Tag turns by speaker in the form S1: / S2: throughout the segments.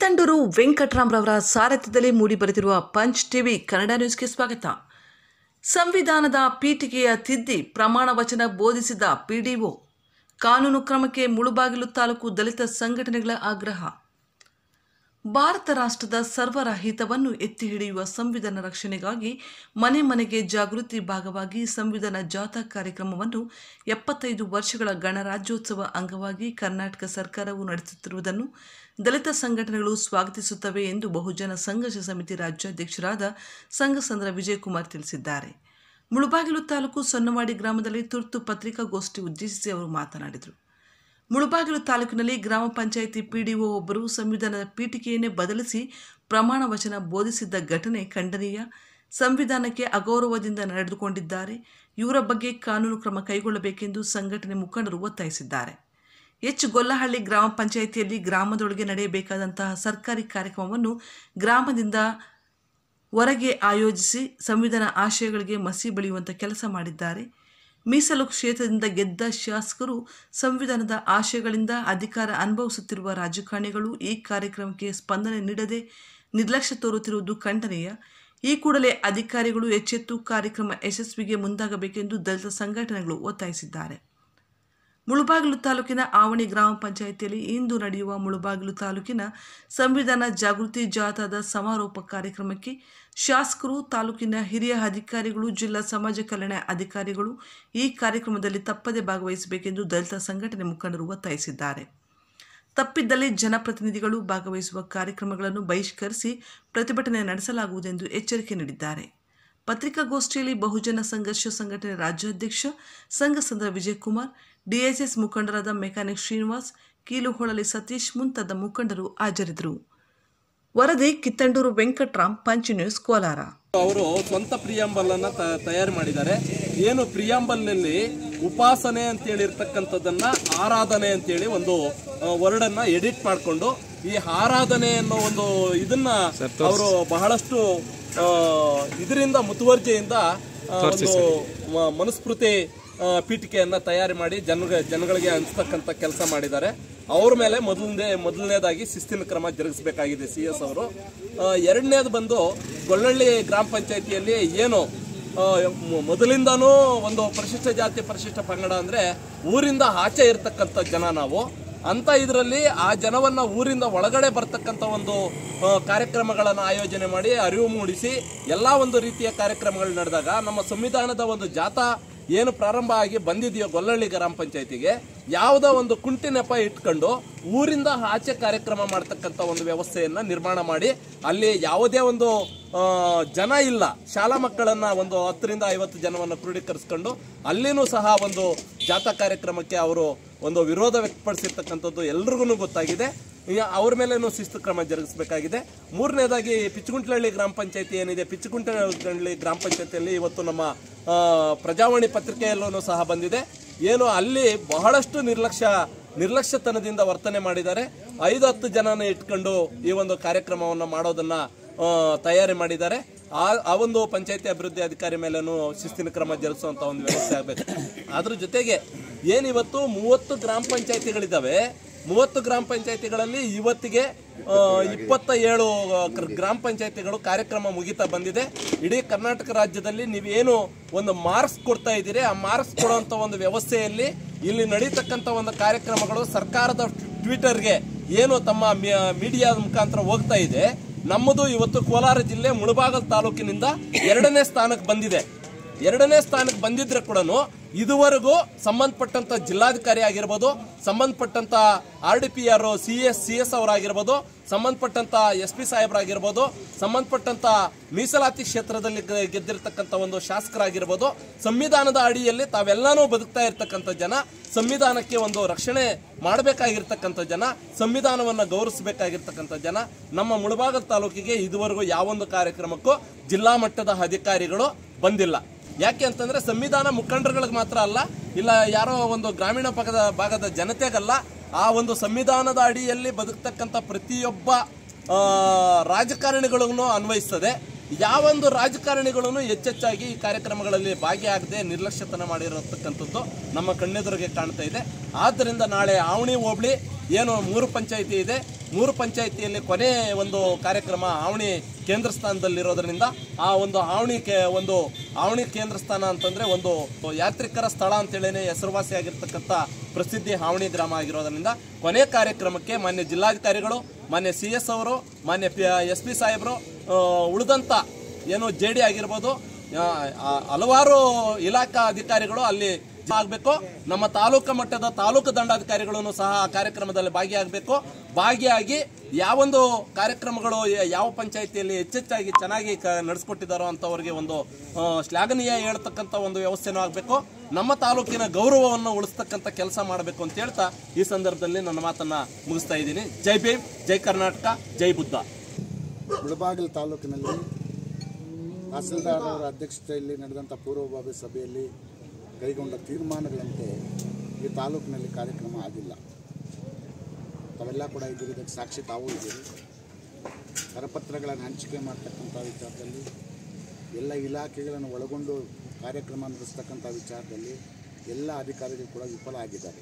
S1: ಕಿತ್ತಂಡೂರು ವೆಂಕಟರಾಮ್ರವರ ಸಾರಥ್ಯದಲ್ಲಿ ಮೂಡಿಬರುತ್ತಿರುವ ಪಂಚ್ ಟಿವಿ ಕನ್ನಡ ನ್ಯೂಸ್ಗೆ ಸ್ವಾಗತ ಸಂವಿಧಾನದ ಪೀಠಿಕೆಯ ತಿದ್ದಿ ಪ್ರಮಾಣ ವಚನ ಬೋಧಿಸಿದ ಪಿಡಿಒ ಕಾನೂನು ಕ್ರಮಕ್ಕೆ ಮುಳುಬಾಗಿಲು ತಾಲೂಕು ದಲಿತ ಸಂಘಟನೆಗಳ ಆಗ್ರಹ ಭಾರತ ರಾಷ್ಟ್ರದ ಸರ್ವರ ಹಿತವನ್ನು ಎತ್ತಿ ಹಿಡಿಯುವ ಸಂವಿಧಾನ ರಕ್ಷಣೆಗಾಗಿ ಮನೆ ಮನೆಗೆ ಜಾಗೃತಿ ಭಾಗವಾಗಿ ಸಂವಿಧಾನ ಜಾಥಾ ಕಾರ್ಯಕ್ರಮವನ್ನು ಎಪ್ಪತ್ತೈದು ವರ್ಷಗಳ ಗಣರಾಜ್ಯೋತ್ಸವ ಅಂಗವಾಗಿ ಕರ್ನಾಟಕ ಸರ್ಕಾರವು ನಡೆಸುತ್ತಿರುವುದನ್ನು ದಲಿತ ಸಂಘಟನೆಗಳು ಸ್ವಾಗತಿಸುತ್ತವೆ ಎಂದು ಬಹುಜನ ಸಂಘರ್ಷ ಸಮಿತಿ ರಾಜ್ಯಾಧ್ಯಕ್ಷರಾದ ಸಂಘಸಂದ್ರ ವಿಜಯಕುಮಾರ್ ತಿಳಿಸಿದ್ದಾರೆ ಮುಳುಬಾಗಿಲು ತಾಲೂಕು ಸೊನ್ನವಾಡಿ ಗ್ರಾಮದಲ್ಲಿ ತುರ್ತು ಪತ್ರಿಕಾಗೋಷ್ಠಿ ಉದ್ದೇಶಿಸಿ ಅವರು ಮಾತನಾಡಿದರು ಮುಳುಬಾಗಿಲು ತಾಲೂಕಿನಲ್ಲಿ ಗ್ರಾಮ ಪಂಚಾಯಿತಿ ಪಿಡಿಒ ಒಬ್ಬರು ಸಂವಿಧಾನದ ಪೀಠಿಕೆಯನ್ನೇ ಬದಲಿಸಿ ಪ್ರಮಾಣ ವಚನ ಬೋಧಿಸಿದ್ದ ಘಟನೆ ಖಂಡನೀಯ ಸಂವಿಧಾನಕ್ಕೆ ಅಗೌರವದಿಂದ ನಡೆದುಕೊಂಡಿದ್ದಾರೆ ಇವರ ಬಗ್ಗೆ ಕಾನೂನು ಕ್ರಮ ಕೈಗೊಳ್ಳಬೇಕೆಂದು ಸಂಘಟನೆ ಮುಖಂಡರು ಒತ್ತಾಯಿಸಿದ್ದಾರೆ ಎಚ್ ಗೊಲ್ಲಹಳ್ಳಿ ಗ್ರಾಮ ಪಂಚಾಯಿತಿಯಲ್ಲಿ ಗ್ರಾಮದೊಳಗೆ ನಡೆಯಬೇಕಾದಂತಹ ಸರ್ಕಾರಿ ಕಾರ್ಯಕ್ರಮವನ್ನು ಗ್ರಾಮದಿಂದ ಹೊರಗೆ ಆಯೋಜಿಸಿ ಸಂವಿಧಾನ ಆಶಯಗಳಿಗೆ ಮಸಿ ಬಳಿಯುವಂಥ ಕೆಲಸ ಮಾಡಿದ್ದಾರೆ ಮೀಸಲು ಕ್ಷೇತ್ರದಿಂದ ಗೆದ್ದ ಶಾಸಕರು ಸಂವಿಧಾನದ ಆಶಯಗಳಿಂದ ಅಧಿಕಾರ ಅನುಭವಿಸುತ್ತಿರುವ ರಾಜಕಾರಣಿಗಳು ಈ ಕಾರ್ಯಕ್ರಮಕ್ಕೆ ಸ್ಪಂದನೆ ನೀಡದೆ ನಿರ್ಲಕ್ಷ್ಯ ತೋರುತ್ತಿರುವುದು ಖಂಡನೀಯ ಈ ಕೂಡಲೇ ಅಧಿಕಾರಿಗಳು ಎಚ್ಚೆತ್ತು ಕಾರ್ಯಕ್ರಮ ಯಶಸ್ವಿಗೆ ಮುಂದಾಗಬೇಕೆಂದು ದಲಿತ ಸಂಘಟನೆಗಳು ಒತ್ತಾಯಿಸಿದ್ದಾರೆ ಮುಳುಬಾಗಿಲು ತಾಲೂಕಿನ ಆವಣಿ ಗ್ರಾಮ ಪಂಚಾಯಿತಿಯಲ್ಲಿ ಇಂದು ನಡೆಯುವ ಮುಳುಬಾಗಿಲು ತಾಲೂಕಿನ ಸಂವಿಧಾನ ಜಾಗೃತಿ ಜಾಥಾದ ಸಮಾರೋಪ ಕಾರ್ಯಕ್ರಮಕ್ಕೆ ಶಾಸಕರು ತಾಲೂಕಿನ ಹಿರಿಯ ಅಧಿಕಾರಿಗಳು ಜಿಲ್ಲಾ ಸಮಾಜ ಕಲ್ಯಾಣ ಅಧಿಕಾರಿಗಳು ಈ ಕಾರ್ಯಕ್ರಮದಲ್ಲಿ ತಪ್ಪದೆ ಭಾಗವಹಿಸಬೇಕೆಂದು ದಲಿತ ಸಂಘಟನೆ ಮುಖಂಡರು ಒತ್ತಾಯಿಸಿದ್ದಾರೆ ತಪ್ಪಿದ್ದಲ್ಲಿ ಜನಪ್ರತಿನಿಧಿಗಳು ಭಾಗವಹಿಸುವ ಕಾರ್ಯಕ್ರಮಗಳನ್ನು ಬಹಿಷ್ಕರಿಸಿ ಪ್ರತಿಭಟನೆ ನಡೆಸಲಾಗುವುದೆಂದು ಎಚ್ಚರಿಕೆ ನೀಡಿದ್ದಾರೆ ಪತ್ರಿಕಾಗೋಷ್ಠಿಯಲ್ಲಿ ಬಹುಜನ ಸಂಘರ್ಷ ಸಂಘಟನೆ ರಾಜ್ಯಾಧ್ಯಕ್ಷ ಸಂಘಸಂದ್ರ ವಿಜಯಕುಮಾರ್ ಡಿಎಸ್ಎಸ್ ಮುಖಂಡರಾದ ಮೆಕ್ಯಾನಿಕ್ ಶ್ರೀನಿವಾಸ್ ಕೀಲುಹೊಳಲಿ ಸತೀಶ್ ಮುಂತಾದ ಮುಖಂಡರು ಹಾಜರಿದ್ದರು ವರದಿ ಕಿತ್ತಂಡೂರು ವೆಂಕಟ್ರಾಮ್ ಪಂಚ್ ನ್ಯೂಸ್ ಕೋಲಾರ
S2: ಅವರು ಸ್ವಂತ ಪ್ರಿಯಾಂಬಲ್ ಅನ್ನ ತ- ತಯಾರು ಮಾಡಿದ್ದಾರೆ ಏನು ಪ್ರಿಯಾಂಬಲ್ ನಲ್ಲಿ ಉಪಾಸನೆ ಅಂತೇಳಿ ಇರ್ತಕ್ಕಂಥದ್ದನ್ನ ಆರಾಧನೆ ಅಂತೇಳಿ ಒಂದು ವರ್ಡ್ ಅನ್ನ ಎಡಿಟ್ ಮಾಡಿಕೊಂಡು ಈ ಆರಾಧನೆ ಅನ್ನೋ ಒಂದು ಇದನ್ನ ಅವರು ಬಹಳಷ್ಟು ಆ, ಇದರಿಂದ ಮುತುವರ್ಜಿಯಿಂದ ಆ, ಒಂದು ಮ- ಮನುಸ್ಮೃತಿ ಆ, ಪೀಠಿಕೆಯನ್ನ ತಯಾರಿ ಮಾಡಿ ಜನ ಜನಗಳಿಗೆ ಹಂಚ್ತಕ್ಕಂಥ ಕೆಲಸ ಮಾಡಿದ್ದಾರೆ ಅವ್ರ ಮೇಲೆ ಮೊದಲನೇ ಮೊದಲನೇದಾಗಿ ಶಿಸ್ತಿನ ಕ್ರಮ ಜರುಗಿಸಬೇಕಾಗಿದೆ ಸಿ ಎಸ್ ಅವರು ಎರಡನೇದು ಬಂದು ಗೊಳ್ಳಳ್ಳಿ ಗ್ರಾಮ ಪಂಚಾಯತಿಯಲ್ಲಿ ಏನು ಆ, ಮ- ಮೊದಲಿಂದಾನೂ ಒಂದು ಪರಿಶಿಷ್ಟ ಜಾತಿ ಪರಿಶಿಷ್ಟ ಪಂಗಡ ಅಂದ್ರೆ ಊರಿಂದ ಆಚೆ ಇರ್ತಕ್ಕಂಥ ಜನ ನಾವು ಅಂತ ಇದರಲ್ಲಿ ಆ ಜನವನ್ನ ಊರಿಂದ ಒಳಗಡೆ ಬರ್ತಕ್ಕಂಥ ಒಂದು ಆ, ಕಾರ್ಯಕ್ರಮಗಳನ್ನು ಆಯೋಜನೆ ಮಾಡಿ ಅರಿವು ಮೂಡಿಸಿ ಎಲ್ಲಾ ಒಂದು ರೀತಿಯ ಕಾರ್ಯಕ್ರಮಗಳು ನಡೆದಾಗ ನಮ್ಮ ಸಂವಿಧಾನದ ಒಂದು ಜಾಥಾ ಏನು ಪ್ರಾರಂಭ ಆಗಿ ಬಂದಿದೆಯೋ ಗೊಲ್ಲಳ್ಳಿ ಗ್ರಾಮ ಪಂಚಾಯತಿಗೆ ಯಾವುದೋ ಒಂದು ಕುಂಟಿ ನೆಪ ಇಟ್ಕೊಂಡು ಊರಿಂದ ಆಚೆ ಕಾರ್ಯಕ್ರಮ ಮಾಡ್ತಕ್ಕಂಥ ಒಂದು ವ್ಯವಸ್ಥೆಯನ್ನ ನಿರ್ಮಾಣ ಮಾಡಿ ಅಲ್ಲಿ ಯಾವುದೇ ಒಂದು ಆ, ಜನ ಇಲ್ಲ ಶಾಲಾ ಮಕ್ಕಳನ್ನ ಒಂದು ಹತ್ತರಿಂದ ಐವತ್ತು ಜನವನ್ನ ಕ್ರೋಢೀಕರಿಸ್ಕೊಂಡು ಅಲ್ಲಿನೂ ಸಹ ಒಂದು ಜಾಥಾ ಕಾರ್ಯಕ್ರಮಕ್ಕೆ ಅವರು ಒಂದು ವಿರೋಧ ವ್ಯಕ್ತಪಡಿಸಿರ್ತಕ್ಕಂಥದ್ದು ಎಲ್ರಿಗೂ ಗೊತ್ತಾಗಿದೆ ಈಗ ಅವ್ರ ಮೇಲೇನು ಶಿಸ್ತು ಕ್ರಮ ಜರುಗಿಸಬೇಕಾಗಿದೆ ಮೂರನೇದಾಗಿ ಪಿಚ್ಚುಗುಂಟ್ಲಹಳ್ಳಿ ಗ್ರಾಮ ಪಂಚಾಯತಿ ಏನಿದೆ ಪಿಚ್ಚುಗುಂಟಹಳ್ಳಿ ಗ್ರಾಮ ಪಂಚಾಯತಿಯಲ್ಲಿ ಇವತ್ತು ನಮ್ಮ ಆ, ಪ್ರಜಾವಾಣಿ ಪತ್ರಿಕೆಯಲ್ಲೂ ಸಹ ಬಂದಿದೆ ಏನು ಅಲ್ಲಿ ಬಹಳಷ್ಟು ನಿರ್ಲಕ್ಷ್ಯ ನಿರ್ಲಕ್ಷ್ಯತನದಿಂದ ವರ್ತನೆ ಮಾಡಿದ್ದಾರೆ ಐದು ಹತ್ತು ಜನನ ಇಟ್ಕೊಂಡು ಈ ಒಂದು ಕಾರ್ಯಕ್ರಮವನ್ನು ಮಾಡೋದನ್ನ ಆ, ತಯಾರಿ ಮಾಡಿದ್ದಾರೆ ಆ ಆ ಒಂದು ಪಂಚಾಯತಿ ಅಭಿವೃದ್ಧಿ ಅಧಿಕಾರಿ ಮೇಲೇನು ಶಿಸ್ತಿನ ಕ್ರಮ ಜರುಗಿಸುವಂತ ಒಂದು ವ್ಯವಸ್ಥೆ ಆಗಬೇಕು ಅದ್ರ ಜೊತೆಗೆ ಏನಿವತ್ತು ಮೂವತ್ತು ಗ್ರಾಮ ಪಂಚಾಯತಿಗಳಿದ್ದಾವೆ ಮೂವತ್ತು ಗ್ರಾಮ ಪಂಚಾಯತಿಗಳಲ್ಲಿ ಇವತ್ತಿಗೆ ಆ, ಇಪ್ಪತ್ತ ಏಳು ಗ್ರ- ಗ್ರಾಮ ಪಂಚಾಯತಿಗಳು ಕಾರ್ಯಕ್ರಮ ಮುಗಿತಾ ಬಂದಿದೆ ಇಡೀ ಕರ್ನಾಟಕ ರಾಜ್ಯದಲ್ಲಿ ನೀವೇನು ಒಂದು ಮಾರ್ಕ್ಸ್ ಕೊಡ್ತಾ ಇದ್ದೀರಿ ಆ ಮಾರ್ಕ್ಸ್ ಕೊಡುವಂತ ಒಂದು ವ್ಯವಸ್ಥೆಯಲ್ಲಿ ಇಲ್ಲಿ ನಡೀತಕ್ಕಂಥ ಒಂದು ಕಾರ್ಯಕ್ರಮಗಳು ಸರ್ಕಾರದ ಟ್ವಿಟರ್ಗೆ ಏನು ತಮ್ಮ ಮೀಡಿಯಾದ ಮುಖಾಂತರ ಹೋಗ್ತಾ ಇದೆ ನಮ್ಮದು ಇವತ್ತು ಕೋಲಾರ ಜಿಲ್ಲೆ ಮುಳಬಾಗಲ್ ತಾಲೂಕಿನಿಂದ ಎರಡನೇ ಸ್ಥಾನಕ್ಕೆ ಬಂದಿದೆ ಎರಡನೇ ಸ್ಥಾನಕ್ಕೆ ಬಂದಿದ್ರೆ ಕೂಡ ಇದುವರೆಗೂ ಸಂಬಂಧಪಟ್ಟಂತ ಜಿಲ್ಲಾಧಿಕಾರಿ ಆಗಿರ್ಬೋದು ಸಂಬಂಧಪಟ್ಟಂತ R D P R C S C S ಅವರಾಗಿರ್ಬೋದು ಸಂಬಂಧಪಟ್ಟಂತ ಎಸ್ ಪಿ ಸಾಹೇಬರಾಗಿರ್ಬೋದು ಸಂಬಂಧಪಟ್ಟಂತ ಮೀಸಲಾತಿ ಕ್ಷೇತ್ರದಲ್ಲಿ ಗ- ಗೆದ್ದಿರ್ತಕ್ಕಂಥ ಒಂದು ಶಾಸಕರಾಗಿರ್ಬೋದು ಸಂವಿಧಾನದ ಅಡಿಯಲ್ಲಿ ತಾವೆಲ್ಲಾನು ಬದುಕ್ತಾ ಇರ್ತಕ್ಕಂಥ ಜನ ಸಂವಿಧಾನಕ್ಕೆ ಒಂದು ರಕ್ಷಣೆ ಮಾಡಬೇಕಾಗಿರ್ತಕ್ಕಂಥ ಜನ ಸಂವಿಧಾನವನ್ನ ಗೌರವಿಸಬೇಕಾಗಿರ್ತಕ್ಕಂಥ ಜನ ನಮ್ಮ ಮುಳಬಾಗಲ್ ತಾಲೂಕಿಗೆ ಇದುವರೆಗೂ ಯಾವೊಂದು ಕಾರ್ಯಕ್ರಮಕ್ಕೂ ಜಿಲ್ಲಾ ಮಟ್ಟದ ಅಧಿಕಾರಿಗಳು ಬಂದಿಲ್ಲ ಯಾಕೆ ಅಂತಂದ್ರೆ ಸಂವಿಧಾನ ಮುಖಂಡರುಗಳಿಗೆ ಮಾತ್ರ ಅಲ್ಲ ಇಲ್ಲ ಯಾರೋ ಒಂದು ಗ್ರಾಮೀಣ ಭಾಗದ ಭಾಗದ ಜನತೆಗಲ್ಲ ಆ ಒಂದು ಸಂವಿಧಾನದ ಅಡಿಯಲ್ಲಿ ಬದುಕ್ತಕ್ಕಂಥ ಪ್ರತಿಯೊಬ್ಬ ಆ, ರಾಜಕಾರಣಿಗಳನ್ನು ಅನ್ವಯಿಸ್ತದೆ ಯಾವೊಂದು ರಾಜಕಾರಣಿಗಳನ್ನು ಹೆಚ್ಚೆಚ್ಚಾಗಿ ಈ ಕಾರ್ಯಕ್ರಮಗಳಲ್ಲಿ ಭಾಗಿಯಾಗದೆ ನಿರ್ಲಕ್ಷ್ಯತನ ಮಾಡಿರತಕ್ಕಂಥದ್ದು ನಮ್ಮ ಕಣ್ಣೆದುರಿಗೆ ಕಾಣ್ತಾ ಇದೆ ಆದ್ದರಿಂದ ನಾಳೆ ಆವಣಿ ಹೋಬಳಿ ಏನು ಮೂರು ಪಂಚಾಯಿತಿ ಇದೆ ಮೂರು ಪಂಚಾಯಿತಿಯಲ್ಲಿ ಕೊನೆ ಒಂದು ಕಾರ್ಯಕ್ರಮ ಆವಣಿ ಕೇಂದ್ರ ಸ್ಥಾನದಲ್ಲಿರೋದ್ರಿಂದ ಆ ಒಂದು ಆವಣಿ ಕೇ ಒಂದು ಆವಣಿ ಕೇಂದ್ರ ಸ್ಥಾನ ಅಂತಂದ್ರೆ ಒಂದು ಯಾತ್ರಿಕರ ಸ್ಥಳ ಅಂತೇಳಿನೇ ಹೆಸರುವಾಸಿಯಾಗಿರ್ತಕ್ಕಂಥ ಪ್ರಸಿದ್ಧಿ ಆವಣಿ ಗ್ರಾಮ ಆಗಿರೋದ್ರಿಂದ ಕೊನೆ ಕಾರ್ಯಕ್ರಮಕ್ಕೆ ಮಾನ್ಯ ಜಿಲ್ಲಾಧಿಕಾರಿಗಳು ಮಾನ್ಯ ಸಿ ಎಸ್ ಅವರು ಮಾನ್ಯ ಎಸ್ ಪಿ ಸಾಹೇಬರು ಉಳಿದಂಥ ಏನು ಜೆ ಡಿ ಆಗಿರ್ಬೋದು ಆ, ಆ, ಹಲವಾರು ಇಲಾಖಾ ಅಧಿಕಾರಿಗಳು ಅಲ್ಲಿ ಆಗಬೇಕು ನಮ್ಮ ತಾಲೂಕು ಮಟ್ಟದ ತಾಲೂಕು ದಂಡಾಧಿಕಾರಿಗಳನ್ನು ಸಹ ಆ ಕಾರ್ಯಕ್ರಮದಲ್ಲಿ ಭಾಗಿಯಾಗಬೇಕು ಭಾಗಿಯಾಗಿ ಯಾವೊಂದು ಕಾರ್ಯಕ್ರಮಗಳು ಯ- ಯಾವ ಪಂಚಾಯಿತಿಯಲ್ಲಿ ಹೆಚ್ಚೆಚ್ಚಾಗಿ ಚೆನ್ನಾಗಿ ಕ ನಡೆಸ್ಕೊಟ್ಟಿದ್ದಾರೋ ಅಂತವರಿಗೆ ಒಂದು ಆ, ಶ್ಲಾಘನೀಯ ಹೇಳ್ತಕ್ಕಂಥ ಒಂದು ವ್ಯವಸ್ಥೆನೂ ಆಗಬೇಕು ನಮ್ಮ ತಾಲೂಕಿನ ಗೌರವವನ್ನು ಉಳಿಸ್ತಕ್ಕಂಥ ಕೆಲಸ ಮಾಡಬೇಕು ಅಂತ ಹೇಳ್ತಾ ಈ ಸಂದರ್ಭದಲ್ಲಿ ನನ್ನ ಮಾತನ್ನ ಮುಗಿಸ್ತಾ ಇದ್ದೀನಿ ಜೈ ಭೀಮ್ ಜೈ ಕರ್ನಾಟಕ ಜೈ ಬುದ್ಧ
S3: ಮುಳಬಾಗಿಲು ತಾಲೂಕಿನಲ್ಲಿ ತಹಸೀಲ್ದಾರ್ ಅವರ ಅಧ್ಯಕ್ಷತೆಯಲ್ಲಿ ನಡೆದಂಥ ಪೂರ್ವಭಾವಿ ಸಭೆಯಲ್ಲಿ ಕೈಗೊಂಡ ತೀರ್ಮಾನಗಳಂತೆ ಈ ತಾಲೂಕಿನಲ್ಲಿ ಕಾರ್ಯಕ್ರಮ ಆಗಿಲ್ಲ ತಾವೆಲ್ಲ ಕೂಡ ಇದ್ದೀರಿ ಇದಕ್ಕೆ ಸಾಕ್ಷಿ ತಾವೂ ಇದ್ದೀರಿ ಕರಪತ್ರಗಳನ್ನು ಹಂಚಿಕೆ ಮಾಡ್ತಕ್ಕಂಥ ವಿಚಾರದಲ್ಲಿ ಎಲ್ಲ ಇಲಾಖೆಗಳನ್ನು ಒಳಗೊಂಡು ಕಾರ್ಯಕ್ರಮ ನಡೆಸ್ತಕ್ಕಂಥ ವಿಚಾರದಲ್ಲಿ ಎಲ್ಲ ಅಧಿಕಾರಿಗಳು ಕೂಡ ವಿಫಲ ಆಗಿದ್ದಾರೆ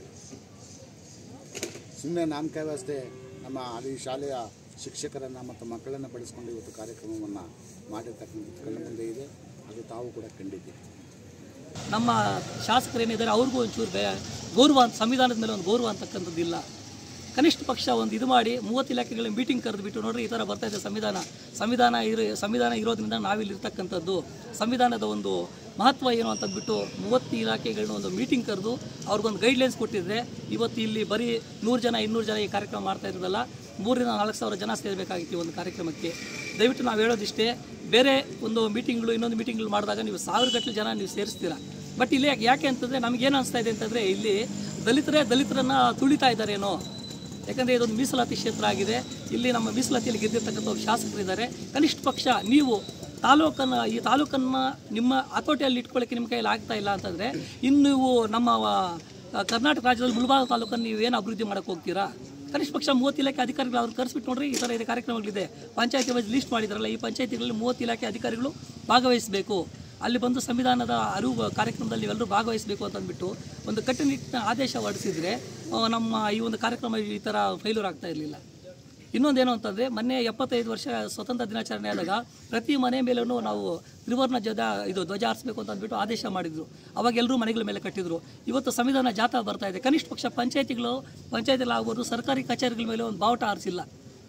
S3: ಸುಮ್ಮನೆ ನಾಮಕ ವ್ಯವಸ್ಥೆ ನಮ್ಮ ಅಲ್ಲಿ ಶಾಲೆಯ ಶಿಕ್ಷಕರನ್ನು ಮತ್ತು ಮಕ್ಕಳನ್ನು ಬಳಸ್ಕೊಂಡು ಇವತ್ತು ಕಾರ್ಯಕ್ರಮವನ್ನು ಮಾಡಿರ್ತಕ್ಕಂಥ ಕಣ್ಣ ಮುಂದೆ ಇದೆ ಅದು ತಾವು ಕೂಡ ಕಂಡಿದ್ದೀರಿ
S4: ನಮ್ಮ ಶಾಸಕರು ಏನಿದ್ದಾರೆ ಅವ್ರಿಗೂ ಒಂಚೂರು ಬೇ ಗೌರವ ಅಂತ ಸಂವಿಧಾನದ ಮೇಲೆ ಒಂದು ಗೌರವ ಅಂತಕ್ಕಂಥದ್ದಿಲ್ಲ ಕನಿಷ್ಠ ಪಕ್ಷ ಒಂದು ಇದು ಮಾಡಿ ಮೂವತ್ತು ಇಲಾಖೆಗಳ ಮೀಟಿಂಗ್ ಕರೆದುಬಿಟ್ಟು ನೋಡ್ರಿ ಈ ಥರ ಬರ್ತಾ ಇದೆ ಸಂವಿಧಾನ ಸಂವಿಧಾನ ಇರೋ ಸಂವಿಧಾನ ಇರೋದ್ರಿಂದ ನಾವಿಲ್ಲಿ ಇರ್ತಕ್ಕಂಥದ್ದು ಸಂವಿಧಾನದ ಒಂದು ಮಹತ್ವ ಏನು ಅಂತಂದ್ಬಿಟ್ಟು ಮೂವತ್ತು ಇಲಾಖೆಗಳನ್ನ ಒಂದು ಮೀಟಿಂಗ್ ಕರೆದು ಅವ್ರಿಗೊಂದು ಗೈಡ್ಲೈನ್ಸ್ ಕೊಟ್ಟಿದ್ರೆ ಇವತ್ತು ಇಲ್ಲಿ ಬರೀ ನೂರು ಜನ ಇನ್ನೂರು ಜನ ಈ ಕಾರ್ಯಕ್ರಮ ಮಾಡ್ತಾ ಇರೋದಲ್ಲ ಮೂರರಿಂದ ನಾಲ್ಕು ಸಾವಿರ ಜನ ಸೇರಬೇಕಾಗಿತ್ತು ಈ ಒಂದು ಕಾರ್ಯಕ್ರಮಕ್ಕೆ ದಯವಿಟ್ಟು ನಾವು ಹೇಳೋದಿಷ್ಟೇ ಬೇರೆ ಒಂದು ಮೀಟಿಂಗ್ಗಳು ಇನ್ನೊಂದು ಮೀಟಿಂಗ್ಗಳು ಮಾಡಿದಾಗ ನೀವು ಸಾವಿರ ಗಟ್ಟಲೆ ಜನ ನೀವು ಸೇರಿಸ್ತೀರಾ ಬಟ್ ಇಲ್ಲಿ ಯಾಕೆ- ಯಾಕೆ ಅಂತಂದರೆ ನಮಗೇನು ಅನಿಸ್ತಾ ಇದೆ ಅಂತಂದರೆ ಇಲ್ಲಿ ದಲಿತರೇ ದಲಿತರನ್ನು ತುಳಿತಾ ಇದ್ದಾರೇನೋ ಯಾಕಂದರೆ ಇದೊಂದು ಮೀಸಲಾತಿ ಕ್ಷೇತ್ರ ಆಗಿದೆ ಇಲ್ಲಿ ನಮ್ಮ ಮೀಸಲಾತಿಯಲ್ಲಿ ಗೆದ್ದಿರ್ತಕ್ಕಂಥ ಒಬ್ಬ ಶಾಸಕರಿದ್ದಾರೆ ಕನಿಷ್ಠ ಪಕ್ಷ ನೀವು ತಾಲೂಕನ್ನು ಈ ತಾಲೂಕನ್ನು ನಿಮ್ಮ ಹತೋಟಿಯಲ್ಲಿ ಇಟ್ಕೊಳ್ಳೋಕ್ಕೆ ನಿಮ್ಮ ಕೈಯಲ್ಲಿ ಆಗ್ತಾ ಇಲ್ಲ ಅಂತಂದರೆ ಇನ್ನು ನೀವು ನಮ್ಮ ಆ, ಕರ್ನಾಟಕ ರಾಜ್ಯದಲ್ಲಿ ಮುಳಬಾಗ ತಾಲೂಕನ್ನು ನೀವು ಏನು ಅಭಿವೃದ್ಧಿ ಮಾಡೋಕ್ಕೆ ಹೋಗ್ತೀರಾ ಕನಿಷ್ಠ ಪಕ್ಷ ಮೂವತ್ತು ಇಲಾಖೆ ಅಧಿಕಾರಿಗಳು ಅವ್ರು ಕರೆಸ್ಬಿಟ್ಟು ನೋಡ್ರಿ ಈ ಥರ ಇದೆ ಕಾರ್ಯಕ್ರಮಗಳಿದೆ ಪಂಚಾಯತಿ ವೈಸ್ ಲಿಸ್ಟ್ ಮಾಡಿದಾರಲ್ಲ ಈ ಪಂಚಾಯತಿಗಳಲ್ಲಿ ಮೂವತ್ತು ಇಲಾಖೆ ಅಧಿಕಾರಿಗಳು ಭಾಗವಹಿಸಬೇಕು ಅಲ್ಲಿ ಬಂದು ಸಂವಿಧಾನದ ಅರಿವು ಕಾರ್ಯಕ್ರಮದಲ್ಲಿ ನೀವೆಲ್ಲರೂ ಭಾಗವಹಿಸಬೇಕು ಅಂತ ಅಂದ್ಬಿಟ್ಟು ಒಂದು ಕಟ್ಟುನಿಟ್ಟಿನ ಆದೇಶ ಹೊರಡಿಸಿದ್ರೆ ಆ, ನಮ್ಮ ಈ ಒಂದು ಕಾರ್ಯಕ್ರಮ ಈ ಥರ ಫೈಲೂರ್ ಆಗ್ತಾ ಇರಲಿಲ್ಲ ಇನ್ನೊಂದೇನು ಅಂತಂದರೆ ಮೊನ್ನೆ ಎಪ್ಪತ್ತೈದು ವರ್ಷ ಸ್ವತಂತ್ರ ದಿನಾಚರಣೆ ಆದಾಗ ಪ್ರತಿ ಮನೆ ಮೇಲೂ ನಾವು ತ್ರಿವರ್ಣ ಧ್ವಜ ಇದು ಧ್ವಜ ಹಾರಿಸಬೇಕು ಅಂತ ಅಂದ್ಬಿಟ್ಟು ಆದೇಶ ಮಾಡಿದ್ರು ಅವಾಗ ಎಲ್ಲರೂ ಮನೆಗಳ ಮೇಲೆ ಕಟ್ಟಿದ್ರು ಇವತ್ತು ಸಂವಿಧಾನ ಜಾಥಾ ಬರ್ತಾ ಇದೆ ಕನಿಷ್ಠ ಪಕ್ಷ ಪಂಚಾಯತಿಗಳು ಪಂಚಾಯತಿಗಳು ಆಗ್ಬೋದು ಸರ್ಕಾರಿ ಕಚೇರಿಗಳ ಮೇಲೆ ಒಂದು ಬಾವುಟ ಆರಿಸಿಲ್ಲ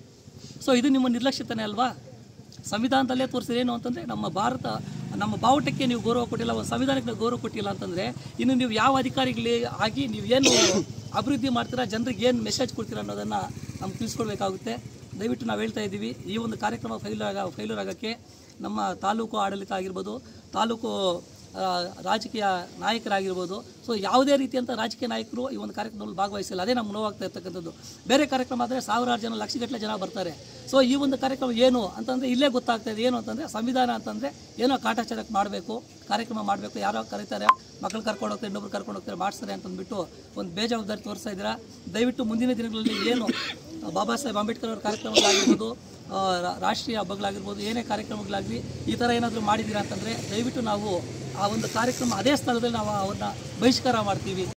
S4: ಸೊ ಇದು ನಿಮ್ಮ ನಿರ್ಲಕ್ಷ್ಯತನೇ ಅಲ್ವಾ ಸಂವಿಧಾನದಲ್ಲೇ ತೋರಿಸಿದ್ರೆ ಏನು ಅಂತಂದರೆ ನಮ್ಮ ಭಾರತ ನಮ್ಮ ಬಾವುಟಕ್ಕೆ ನೀವು ಗೌರವ ಕೊಟ್ಟಿಲ್ಲ ಒಂದು ಸಂವಿಧಾನಕ್ಕೆ ನೀವು ಗೌರವ ಕೊಟ್ಟಿಲ್ಲ ಅಂತಂದರೆ ಇನ್ನು ನೀವು ಯಾವ ಅಧಿಕಾರಿಗಳೇ ಆಗಿ ನೀವು ಏನು ಅಭಿವೃದ್ಧಿ ಮಾಡ್ತೀರಾ ಜನರಿಗೆ ಏನು ಮೆಸೇಜ್ ಕೊಡ್ತೀರಾ ಅನ್ನೋದನ್ನು ನಮ್ಗೆ ತಿಳಿಸ್ಕೊಡ್ಬೇಕಾಗುತ್ತೆ ದಯವಿಟ್ಟು ನಾವು ಹೇಳ್ತಾ ಇದ್ದೀವಿ ಈ ಒಂದು ಕಾರ್ಯಕ್ರಮ ಫೈಲೂರ್ ಆಗ ಫೈಲೂರ್ ಆಗೋಕ್ಕೆ ನಮ್ಮ ತಾಲೂಕು ಆಡಳಿತ ಆಗಿರ್ಬೋದು ತಾಲೂಕು ಆ, ರಾಜಕೀಯ ನಾಯಕರಾಗಿರ್ಬೋದು ಸೊ ಯಾವುದೇ ರೀತಿಯಂಥ ರಾಜಕೀಯ ನಾಯಕರು ಈ ಒಂದು ಕಾರ್ಯಕ್ರಮದಲ್ಲಿ ಭಾಗವಹಿಸಿಲ್ಲ ಅದೇ ನಮ್ಗೆ ನೋವಾಗ್ತಾ ಇರ್ತಕ್ಕಂಥದ್ದು ಬೇರೆ ಕಾರ್ಯಕ್ರಮ ಆದರೆ ಸಾವಿರಾರು ಜನ ಲಕ್ಷಗಟ್ಟಲೆ ಜನ ಬರ್ತಾರೆ ಸೊ ಈ ಒಂದು ಕಾರ್ಯಕ್ರಮ ಏನು ಅಂತಂದರೆ ಇಲ್ಲೇ ಗೊತ್ತಾಗ್ತಾ ಇದೆ ಏನು ಅಂತಂದರೆ ಸಂವಿಧಾನ ಅಂತಂದರೆ ಏನೋ ಕಾಟಾಚಾರಕ್ಕೆ ಮಾಡಬೇಕು ಕಾರ್ಯಕ್ರಮ ಮಾಡಬೇಕು ಯಾರೋ ಕರೀತಾರೆ ಮಕ್ಕಳು ಕರ್ಕೊಂಡು ಹೋಗ್ತಾರೆ ಇನ್ನೊಬ್ರು ಕರ್ಕೊಂಡು ಹೋಗ್ತಾರೆ ಮಾಡಿಸ್ತಾರೆ ಅಂತಂದ್ಬಿಟ್ಟು ಒಂದು ಬೇಜವಾಬ್ದಾರಿ ತೋರಿಸ್ತಾ ಇದ್ದೀರಾ ದಯವಿಟ್ಟು ಮುಂದಿನ ದಿನಗಳಲ್ಲಿ ಏನು ಬಾಬಾ ಸಾಹೇಬ್ ಅಂಬೇಡ್ಕರ್ ಅವರ ಕಾರ್ಯಕ್ರಮಗಳಾಗಿರ್ಬೋದು ಆ, ರಾ- ರಾಷ್ಟ್ರೀಯ ಹಬ್ಬಗಳಾಗಿರ್ಬೋದು ಏನೇ ಕಾರ್ಯಕ್ರಮಗಳಾಗಲಿ ಈ ಥರ ಏನಾದರೂ ಮಾಡಿದ್ದೀರಾ ಅಂತಂದರೆ ದಯವಿಟ್ಟು ನಾವು ಆ ಒಂದು ಕಾರ್ಯಕ್ರಮ ಅದೇ ಸ್ಥಳದಲ್ಲಿ ನಾವು ಅವ್ರನ್ನ ಬಹಿಷ್ಕಾರ ಮಾಡ್ತೀವಿ